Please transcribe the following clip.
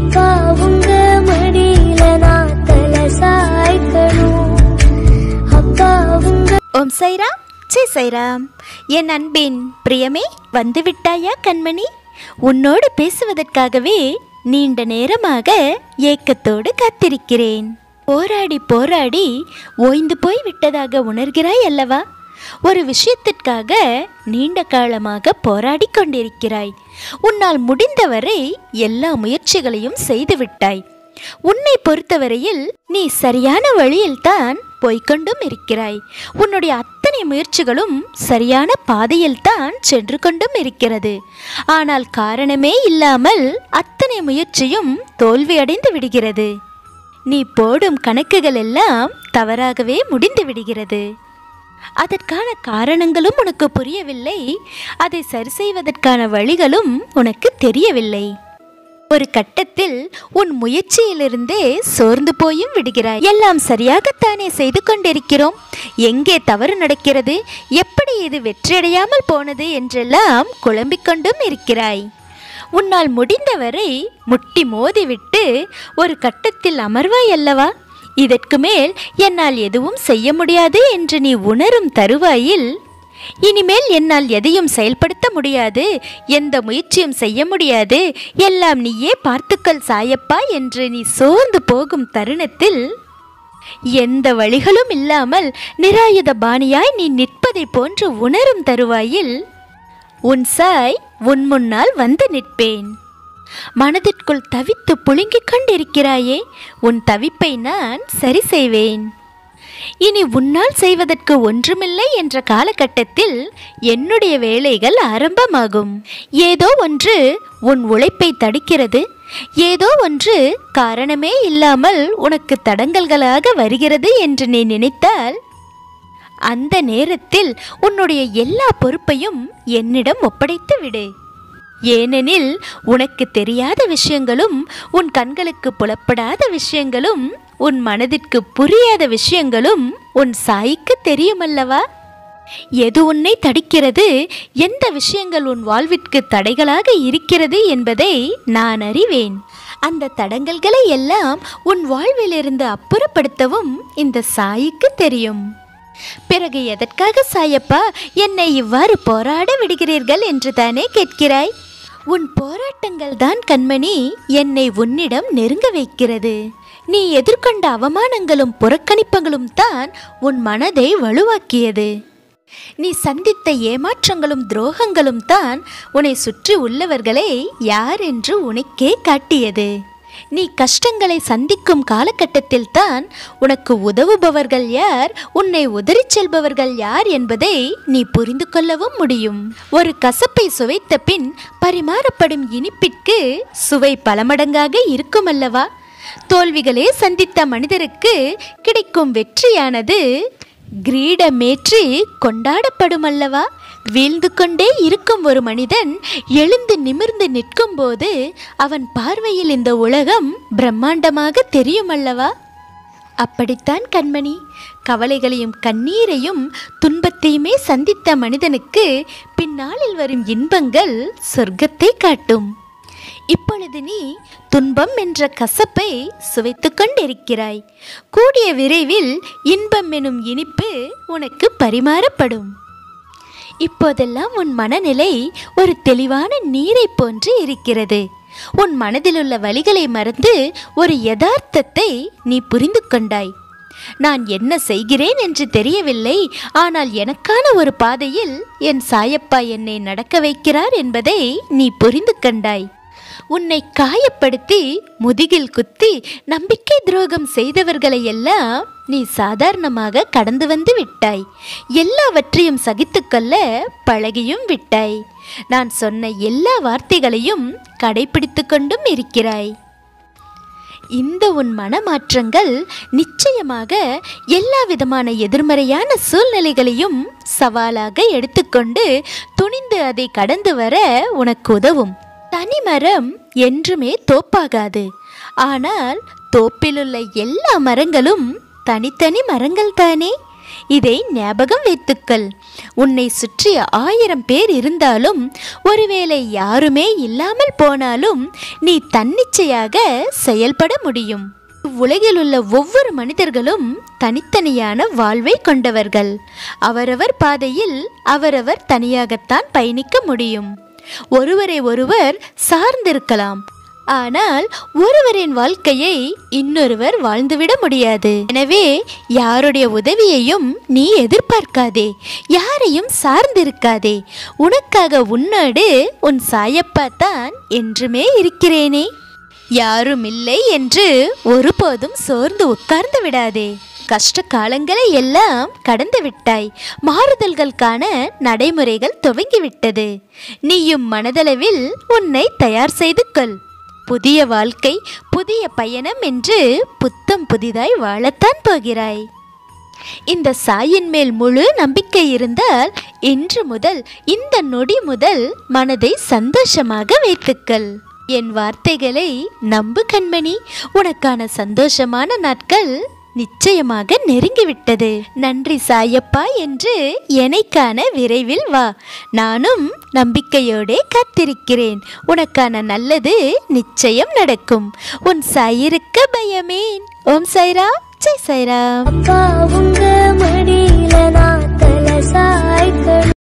அப்பா உங்க மடியில நான் தலை சாய்க்கணும் அப்பா உங்க ஓம் சைராம் ஜெய் சைராம் என் அன்பின் பிரியமே வந்து விட்டாயா கண்மணி உன்னோடு பேசுவதற்காகவே நீண்ட நேரமாக ஏக்கத்தோடு காத்திருக்கிறேன் போராடி போராடி ஓய்ந்து போய் விட்டதாக உணர்கிறாய் அல்லவா ஒரு விஷயத்திற்காக நீண்ட காலமாக போராடி கொண்டிருக்கிறாய் உன்னால் முடிந்தவரை எல்லா முயற்சிகளையும் செய்துவிட்டாய் உன்னை பொறுத்தவரையில் நீ சரியான வழியில்தான் போய்க்கொண்டும் இருக்கிறாய் உன்னுடைய அத்தனை முயற்சிகளும் சரியான பாதையில்தான் சென்று கொண்டும் இருக்கிறது ஆனால் காரணமே இல்லாமல் அத்தனை முயற்சியும் தோல்வியடைந்து விடுகிறது நீ போடும் கணக்குகள் எல்லாம் தவறாகவே முடிந்து விடுகிறது அதற்கான காரணங்களும் உனக்கு புரியவில்லை அதை சரி செய்வதற்கான வழிகளும் உனக்கு தெரியவில்லை ஒரு கட்டத்தில் உன் முயற்சியிலிருந்தே சோர்ந்து போயும் விடுகிறாய் எல்லாம் சரியாகத்தானே செய்து கொண்டிருக்கிறோம் எங்கே தவறு நடக்கிறது எப்படி இது வெற்றியடையாமல் போனது என்றெல்லாம் குழம்பிக் கொண்டும் இருக்கிறாய் உன்னால் முடிந்தவரை முட்டி மோதிவிட்டு ஒரு கட்டத்தில் அமர்வாய் அல்லவா இதற்கு மேல் என்னால் எதுவும் செய்ய முடியாது என்று நீ உணரும் தருவாயில் இனிமேல் என்னால் எதையும் செயல்படுத்த முடியாது எந்த முயற்சியும் செய்ய முடியாது எல்லாம் நீயே பார்த்துக்கொள் சாயப்பா என்று நீ சோர்ந்து போகும் தருணத்தில் எந்த வழிகளும் இல்லாமல் நிராயுத பாணியாய் நீ நிற்பதை போன்று உணரும் தருவாயில் உன் சாய் உன் முன்னால் வந்து நிற்பேன் மனதிற்குள் தவித்து புழுங்கிக் கொண்டிருக்கிறாயே உன் தவிப்பை நான் சரி செய்வேன் இனி உன்னால் செய்வதற்கு ஒன்றுமில்லை என்ற காலகட்டத்தில் என்னுடைய வேலைகள் ஆரம்பமாகும் ஏதோ ஒன்று உன் உழைப்பை தடுக்கிறது ஏதோ ஒன்று காரணமே இல்லாமல் உனக்கு தடங்கல்களாக வருகிறது என்று நீ நினைத்தால் அந்த நேரத்தில் உன்னுடைய எல்லா பொறுப்பையும் என்னிடம் ஒப்படைத்து விடு ஏனெனில் உனக்கு தெரியாத விஷயங்களும் உன் கண்களுக்கு புலப்படாத விஷயங்களும் உன் மனதிற்கு புரியாத விஷயங்களும் உன் சாய்க்கு தெரியுமல்லவா எது உன்னை தடுக்கிறது எந்த விஷயங்கள் உன் வாழ்விற்கு தடைகளாக இருக்கிறது என்பதை நான் அறிவேன் அந்த தடங்கல்களை எல்லாம் உன் வாழ்விலிருந்து அப்புறப்படுத்தவும் இந்த சாய்க்கு தெரியும் பிறகு எதற்காக சாயப்பா என்னை இவ்வாறு போராட விடுகிறீர்கள் என்று தானே கேட்கிறாய் உன் போராட்டங்கள் தான் கண்மணி என்னை உன்னிடம் நெருங்க வைக்கிறது நீ எதிர்கொண்ட அவமானங்களும் புறக்கணிப்புகளும் தான் உன் மனதை வலுவாக்கியது நீ சந்தித்த ஏமாற்றங்களும் துரோகங்களும் தான் உன்னை சுற்றி உள்ளவர்களை யார் என்று உனக்கே காட்டியது நீ கஷ்டங்களை சந்திக்கும் காலகட்டத்தில் தான் உனக்கு உதவுபவர்கள் யார் உன்னை உதறிச் செல்பவர்கள் யார் என்பதை நீ புரிந்து கொள்ளவும் முடியும் ஒரு கசப்பை சுவைத்த பின் பரிமாறப்படும் இனிப்பிற்கு சுவை பல மடங்காக இருக்கும் அல்லவா தோல்விகளே சந்தித்த மனிதருக்கு கிடைக்கும் வெற்றியானது கிரீடமேற்றி கொண்டாடப்படும் அல்லவா வீழ்ந்து கொண்டே இருக்கும் ஒரு மனிதன் எழுந்து நிமிர்ந்து நிற்கும் போது அவன் பார்வையில் இந்த உலகம் பிரம்மாண்டமாக தெரியும் அல்லவா அப்படித்தான் கண்மணி கவலைகளையும் கண்ணீரையும் துன்பத்தையுமே சந்தித்த மனிதனுக்கு பின்னாளில் வரும் இன்பங்கள் சொர்க்கத்தை காட்டும் இப்பொழுது நீ துன்பம் என்ற கசப்பை சுவைத்து கொண்டிருக்கிறாய் கூடிய விரைவில் இன்பம் எனும் இனிப்பு உனக்கு பரிமாறப்படும் இப்போதெல்லாம் உன் மனநிலை ஒரு தெளிவான நீரை போன்று இருக்கிறது உன் மனதிலுள்ள வழிகளை மறந்து ஒரு யதார்த்தத்தை நீ புரிந்து கொண்டாய் நான் என்ன செய்கிறேன் என்று தெரியவில்லை ஆனால் எனக்கான ஒரு பாதையில் என் சாயப்பா என்னை நடக்க வைக்கிறார் என்பதை நீ புரிந்து கண்டாய் உன்னை காயப்படுத்தி முதுகில் குத்தி நம்பிக்கை துரோகம் செய்தவர்களை எல்லாம் நீ சாதாரணமாக கடந்து வந்து விட்டாய் எல்லாவற்றையும் சகித்துக்கொள்ள பழகியும் விட்டாய் நான் சொன்ன எல்லா வார்த்தைகளையும் கடைபிடித்து கொண்டும் இருக்கிறாய் இந்த உன் மனமாற்றங்கள் நிச்சயமாக எல்லா விதமான எதிர்மறையான சூழ்நிலைகளையும் சவாலாக எடுத்துக்கொண்டு துணிந்து அதை கடந்து வர உனக்கு உதவும் தனிமரம் என்றுமே தோப்பாகாது ஆனால் தோப்பிலுள்ள எல்லா மரங்களும் தனித்தனி மரங்கள் தானே இதை ஞாபகம் வைத்துக்கள் உன்னை சுற்றி ஆயிரம் பேர் இருந்தாலும் ஒருவேளை யாருமே இல்லாமல் போனாலும் நீ தன்னிச்சையாக செயல்பட முடியும் உலகில் உள்ள ஒவ்வொரு மனிதர்களும் தனித்தனியான வாழ்வை கொண்டவர்கள் அவரவர் பாதையில் அவரவர் தனியாகத்தான் பயணிக்க முடியும் ஒருவரை ஒருவர் சார்ந்திருக்கலாம் ஆனால் ஒருவரின் வாழ்க்கையை இன்னொருவர் வாழ்ந்துவிட முடியாது எனவே யாருடைய உதவியையும் நீ எதிர்பார்க்காதே யாரையும் சார்ந்திருக்காதே உனக்காக உன்னோடு உன் சாயப்பா தான் என்றுமே இருக்கிறேனே யாரும் இல்லை என்று ஒருபோதும் சோர்ந்து உட்கார்ந்து விடாதே கஷ்ட காலங்களை எல்லாம் கடந்து விட்டாய் மாறுதல்கள் காண நடைமுறைகள் துவங்கிவிட்டது நீயும் மனதளவில் உன்னை தயார் செய்து கொள் புதிய வாழ்க்கை புதிய பயணம் என்று புத்தம் புதிதாய் வாழத்தான் போகிறாய் இந்த சாயின் மேல் முழு நம்பிக்கை இருந்தால் இன்று முதல் இந்த நொடி முதல் மனதை சந்தோஷமாக வைத்துக்கள் என் வார்த்தைகளை நம்பு கண்மணி உனக்கான சந்தோஷமான நாட்கள் நிச்சயமாக நெருங்கிவிட்டது நன்றி சாயப்பா என்று எனைக்கான விரைவில் வா நானும் நம்பிக்கையோடே காத்திருக்கிறேன் உனக்கான நல்லது நிச்சயம் நடக்கும் உன் சாயிருக்க பயமேன் ஓம் சாய்ராம் ஜெய் சாய்ராம் அப்பா உங்க மடியில நான் தலை சாய்க்கணும்